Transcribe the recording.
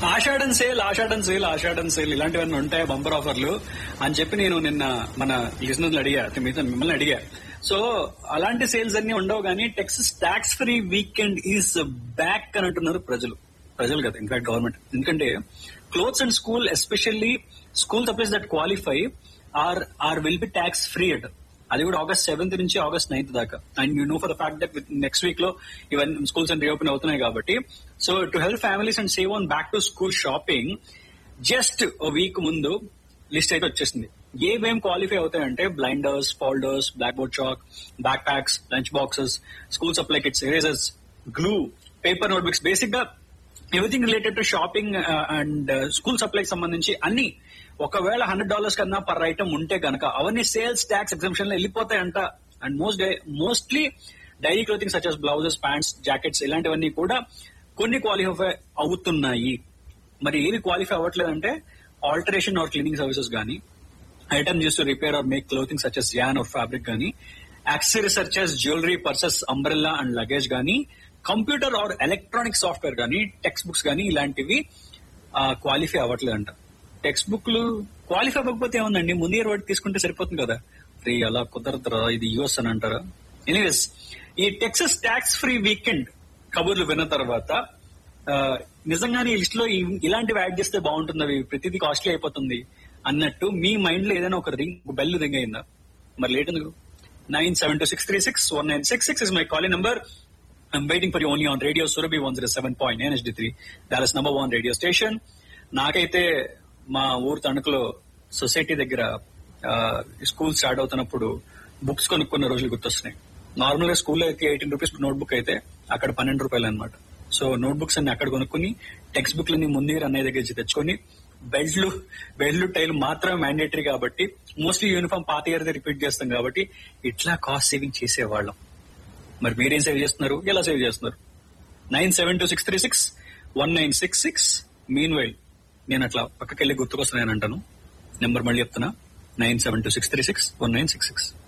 ఆషాఢం sale ఆషాఢం sale ఆషాఢం sale ఇలాంటివన్నీ ఉంటాయి బంపర్ ఆఫర్లు అని చెప్పి నేను నిన్న మన లిజనర్లు అడిగా మీతో మిమ్మల్ని అడిగా సో అలాంటి సేల్స్ అన్ని ఉండవు కానీ Texas tax free weekend is back అని అంటున్నారు ప్రజలు ప్రజలు కదా ఇన్ఫాక్ట్ గవర్నమెంట్ ఎందుకంటే clothes and school especially school supplies that qualify are are will be tax free at అది కూడా ఆగస్ట్ సెవెంత్ నుంచి ఆగస్ట్ నైన్త్ దాకా and you know for the fact that next week లో ఇవన్నీ స్కూల్స్ అండ్ రీఓపెన్ అవుతున్నాయి కాబట్టి so to help families and save on back to school shopping just oh week ముందు list అయితే వచ్చేసింది ఏమేం క్వాలిఫై అవుతాయంటే binders folders black board chalk back packs lunch boxes school supply kits erasers glue paper notebooks basic గా everything related to shopping and school సప్లైకి సంబంధించి అన్ని ఒకవేళ హండ్రెడ్ డాలర్స్ కన్నా పర్ ఐటమ్ ఉంటే గనక అవన్నీ సేల్స్ ట్యాక్స్ ఎగ్జామ్షన్ లో వెళ్ళిపోతాయంట and most mostly daily clothing such as blouses pants jackets ఇలాంటివన్నీ కూడా కొన్ని క్వాలిఫై అవుతున్నాయి మరి ఏవి క్వాలిఫై అవ్వట్లేదంటే ఆల్టరేషన్ ఆర్ క్లీనింగ్ సర్వీసెస్ కానీ item use to repair or make clothing such as yarn or fabric కానీ accessories such as jewellery purses umbrella and luggage కానీ కంప్యూటర్ ఆర్ ఎలక్ట్రానిక్ సాఫ్ట్వేర్ కానీ టెక్స్ట్ బుక్స్ కానీ ఇలాంటివి qualify అవ్వట్లేదంట text బుక్లు qualify అవ్వకపోతే ఏముందండి ముందు ఇయర్ వాటి తీసుకుంటే సరిపోతుంది కదా రే అలా కుదరదురా ఇది యుఎస్ అని అంటారా ఎనీవేస్ ఈ టెక్సస్ ట్యాక్స్ ఫ్రీ వీకెండ్ కబుర్లు విన్న తర్వాత ఆ, నిజంగానే ఈ లిస్ట్ లో ఈ- ఇలాంటివి యాడ్ చేస్తే బాగుంటుంది అవి ప్రతిదీ కాస్ట్లీ అయిపోతుంది అన్నట్టు మీ మైండ్ లో ఏదైనా ఒక రింగ్ బెల్ రింగ్ అయిందా మరి లేట్ ఎందుకు nine seven two six three six one nine six six is my calling number I'm waiting for you only on radio Surabhi one zero seven point nine HD three Dallas number one radio station నాకైతే మా ఊరు తణుకులో society దగ్గర school start అవుతున్నప్పుడు books కొనుక్కున్న రోజులు గుర్తొస్తున్నాయి normal గా స్కూల్లో అయితే ఎయిటీన్ రూపీస్ నోట్ బుక్ అయితే అక్కడ పన్నెండు రూపాయలు అనమాట సో నోట్ బుక్స్ అన్ని అక్కడ కొనుక్కుని టెక్స్ట్ బుక్ లన్నీ ముందు అన్నయ్య దగ్గర నుంచి తెచ్చుకొని బెల్ట్లు బెల్ట్లు టైల్ మాత్రమే మ్యాండేటరీ కాబట్టి మోస్ట్లీ యూనిఫామ్ పాత ఇయర్ రిపీట్ చేస్తాం కాబట్టి ఇట్లా కాస్ట్ సేవింగ్ చేసేవాళ్ళం మరి మీరేం సేవ్ చేస్తున్నారు ఎలా సేవ్ చేస్తున్నారు nine seven two six three six one nine six six meanwhile నేను అట్లా పక్కకెళ్ళి గుర్తుకొస్తున్నాను అంటాను నెంబర్ మళ్ళీ చెప్తున్నా nine seven two six three six one nine six six